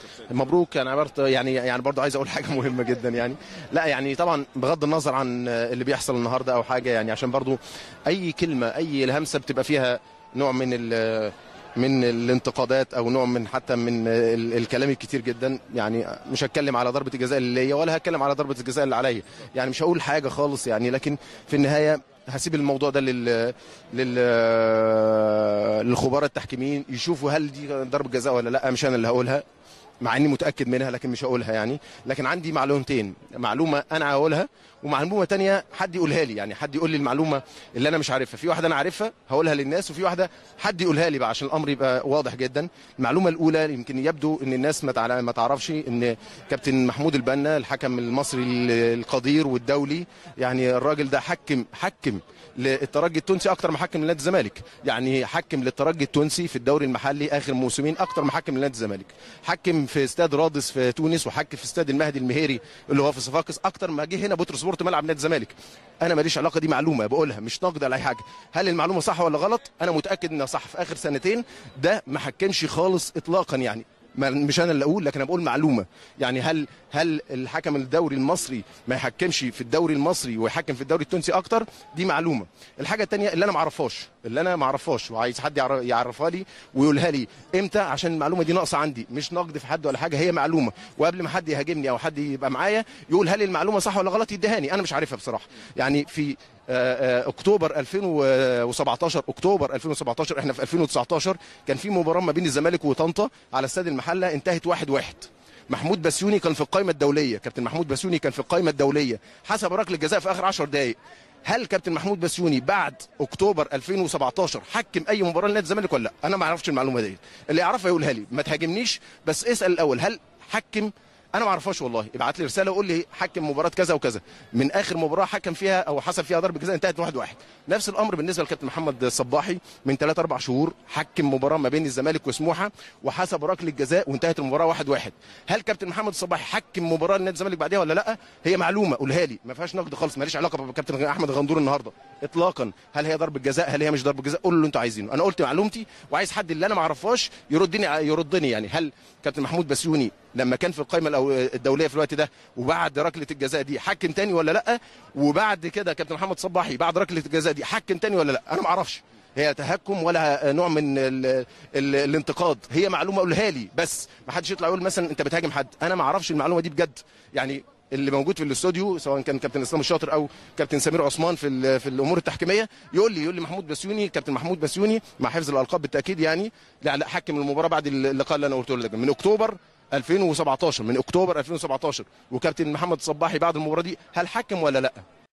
مبروك انا برضه يعني يعني برضه عايز اقول حاجه مهمه جدا يعني لا يعني طبعا بغض النظر عن اللي بيحصل النهارده او حاجه يعني عشان برضه اي كلمه اي الهمسه بتبقى فيها نوع من ال من الانتقادات او نوع من حتى من ال- الكلام الكتير جدا يعني مش هتكلم على ضربه الجزاء اللي ليا ولا هتكلم على ضربه الجزاء اللي عليا يعني مش هقول حاجه خالص يعني لكن في النهايه هسيب الموضوع ده لل لل للخبراء التحكيميين يشوفوا هل دي ضربه جزاء ولا لا مش انا اللي هقولها مع اني متاكد منها لكن مش هقولها يعني لكن عندي معلومتين معلومه انا هقولها ومعلومه تانية حد يقولها لي يعني حد يقول لي المعلومه اللي انا مش عارفها في واحده انا عارفها هقولها للناس وفي واحده حد يقولها لي بقى عشان الامر يبقى واضح جدا المعلومه الاولى يمكن يبدو ان الناس ما تعل- ما تعرفش ان كابتن محمود البنا الحكم المصري القدير والدولي يعني الراجل ده حكم حكم للترجي التونسي اكتر ما حكم لنادي الزمالك يعني حكم للترجي التونسي في الدوري المحلي اخر موسمين اكتر ما حكم لنادي الزمالك حكم في استاد رادس في تونس وحكم في استاد المهدي المهيري اللي هو في صفاقس اكتر ما جه هنا بطرس سبورت ملعب نادي الزمالك انا ماليش علاقه دي معلومه بقولها مش نقد على اي حاجه هل المعلومه صح ولا غلط انا متاكد انها صح في اخر سنتين ده ما حكمش خالص اطلاقا يعني ما مش انا اللي اقول لكن انا بقول معلومه يعني هل هل الحكم الدوري المصري ما يحكمش في الدوري المصري ويحكم في الدوري التونسي اكتر دي معلومه الحاجه الثانيه اللي انا ما اعرفهاش اللي انا ما اعرفهاش وعايز حد يعر- يعرفها لي ويقولها لي امتى عشان المعلومه دي ناقصه عندي مش نقد في حد ولا حاجه هي معلومه وقبل ما حد يهاجمني او حد يبقى معايا يقول هل المعلومه صح ولا غلط يديهاني انا مش عارفها بصراحه يعني في آه، آه، اكتوبر 2017 اكتوبر 2017 احنا في 2019 كان في مباراه ما بين الزمالك وطنطا على استاد المحله انتهت 1-1 واحد واحد. محمود بسيوني كان في القائمه الدوليه كابتن محمود بسيوني كان في القائمه الدوليه حسب ركله الجزاء في اخر 10 دقائق هل كابتن محمود بسيوني بعد اكتوبر 2017 حكم اي مباراه لنادي الزمالك ولا لا انا ما اعرفش المعلومه دي اللي يعرفها يقولها لي ما تهاجمنيش بس اسال الاول هل حكم انا ما اعرفهاش والله ابعت لي رساله وقول لي حكم مباراه كذا وكذا من اخر مباراه حكم فيها او حصل فيها ضربه جزاء انتهت 1-1 واحد واحد. نفس الامر بالنسبه لكابتن محمد الصباحي من 3 4 شهور حكم مباراه ما بين الزمالك وسموحه وحسب ركله جزاء وانتهت المباراه 1-1 واحد واحد. هل كابتن محمد الصباحي حكم مباراه لنادي الزمالك بعدها ولا لا هي معلومه قولها لي ما فيهاش نقد خالص ماليش علاقه بكابتن احمد غندور النهارده اطلاقا هل هي ضربه جزاء هل هي مش ضربه جزاء قولوا اللي انتوا عايزينه انا قلت معلومتي وعايز حد اللي انا ما اعرفهاش يردني يردني يعني هل كابتن محمود بسيوني لما كان في القائمه الأو- الدوليه في الوقت ده وبعد ركله الجزاء دي حكم تاني ولا لا وبعد كده كابتن محمد صباحي بعد ركله الجزاء دي حكم تاني ولا لا انا ما اعرفش هي تهكم ولا نوع من ال ال الانتقاد هي معلومه قولها لي بس ما حدش يطلع يقول مثلا انت بتهاجم حد انا ما اعرفش المعلومه دي بجد يعني اللي موجود في الاستوديو سواء كان كابتن اسلام الشاطر او كابتن سمير عثمان في ال- في الامور التحكيميه يقول لي يقول لي محمود بسيوني كابتن محمود بسيوني مع حفظ الالقاب بالتاكيد يعني لا لا حكم المباراه بعد اللقاء اللي انا قلته لك من اكتوبر 2017 من اكتوبر 2017 وكابتن محمد صباحي بعد المباراه دي هل حكم ولا لا